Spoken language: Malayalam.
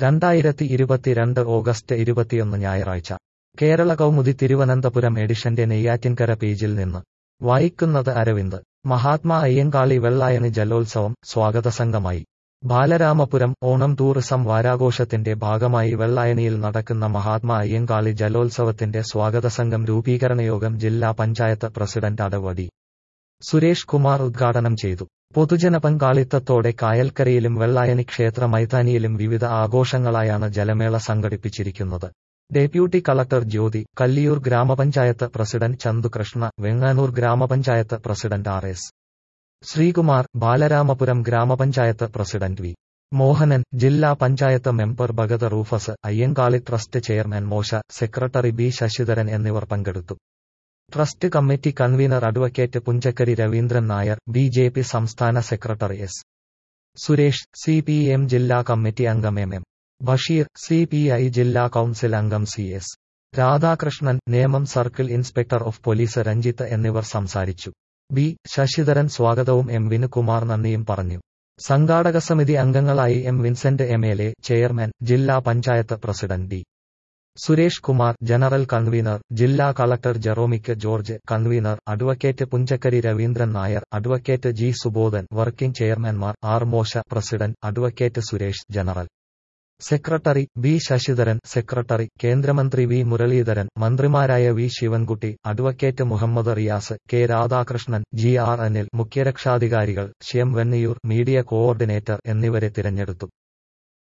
രണ്ടായിരത്തി ഇരുപത്തിരണ്ട് ഓഗസ്റ്റ് ഇരുപത്തിയൊന്ന് ഞായറാഴ്ച കേരള കൗമുദി തിരുവനന്തപുരം എഡിഷന്റെ നെയ്യാറ്റിൻകര പേജിൽ നിന്ന് വായിക്കുന്നത് അരവിന്ദ് മഹാത്മാ അയ്യങ്കാളി വെള്ളായണി ജലോത്സവം സ്വാഗത സംഘമായി ബാലരാമപുരം ഓണം ടൂറിസം വാരാഘോഷത്തിന്റെ ഭാഗമായി വെള്ളായണിയിൽ നടക്കുന്ന മഹാത്മാ അയ്യങ്കാളി ജലോത്സവത്തിന്റെ സ്വാഗത സംഘം രൂപീകരണയോഗം ജില്ലാ പഞ്ചായത്ത് പ്രസിഡന്റ് അടവടി സുരേഷ് കുമാർ ഉദ്ഘാടനം ചെയ്തു പൊതുജന പങ്കാളിത്തത്തോടെ കായൽക്കരയിലും വെള്ളായണി ക്ഷേത്ര മൈതാനിയിലും വിവിധ ആഘോഷങ്ങളായാണ് ജലമേള സംഘടിപ്പിച്ചിരിക്കുന്നത് ഡെപ്യൂട്ടി കളക്ടർ ജ്യോതി കല്ലിയൂർ ഗ്രാമപഞ്ചായത്ത് പ്രസിഡന്റ് ചന്തുകൃഷ്ണ വെങ്ങാനൂർ ഗ്രാമപഞ്ചായത്ത് president R S Sreekumar Balaramapuram ഗ്രാമപഞ്ചായത്ത് പ്രസിഡന്റ് വി മോഹനൻ ജില്ലാ panchayat member Bhagath Rufus Ayyankali trust chairman Mosha secretary B Sasidharan എന്നിവർ പങ്കെടുത്തു trust committee convener advocate Punchakkari Raveendran Nair B J P സംസ്ഥാന സെക്രട്ടറി S Suresh C P M ജില്ലാ കമ്മിറ്റി അംഗം M M Basheer C P I ജില്ലാ കൌൺസിൽ അംഗം C S Radhakrishnan Nemom circle inspector of police Ranjith എന്നിവർ സംസാരിച്ചു ബി ശശിധരൻ സ്വാഗതവും എം വിനുകുമാർ നന്ദിയും പറഞ്ഞു സംഘാടക സമിതി അംഗങ്ങളായി M Vincent M L A chairman ജില്ലാ panchayat president D Suresh Kumar general convener ജില്ലാ collector Jeromic George convener advocate Punchakkari Raveendran Nair advocate G Subodhan working ചെയർമാൻമാർ R Mosha president advocate Suresh general secretary B Sasidharan secretary കേന്ദ്രമന്ത്രി വി മുരളീധരൻ മന്ത്രിമാരായ V Sivankutty advocate Muhammad Riyas K Radhakrishnan G R Anil മുഖ്യരക്ഷാധികാരികൾ ശ്യം വെന്നിയൂർ മീഡിയ കോഓർഡിനേറ്റർ എന്നിവരെ തിരഞ്ഞെടുത്തു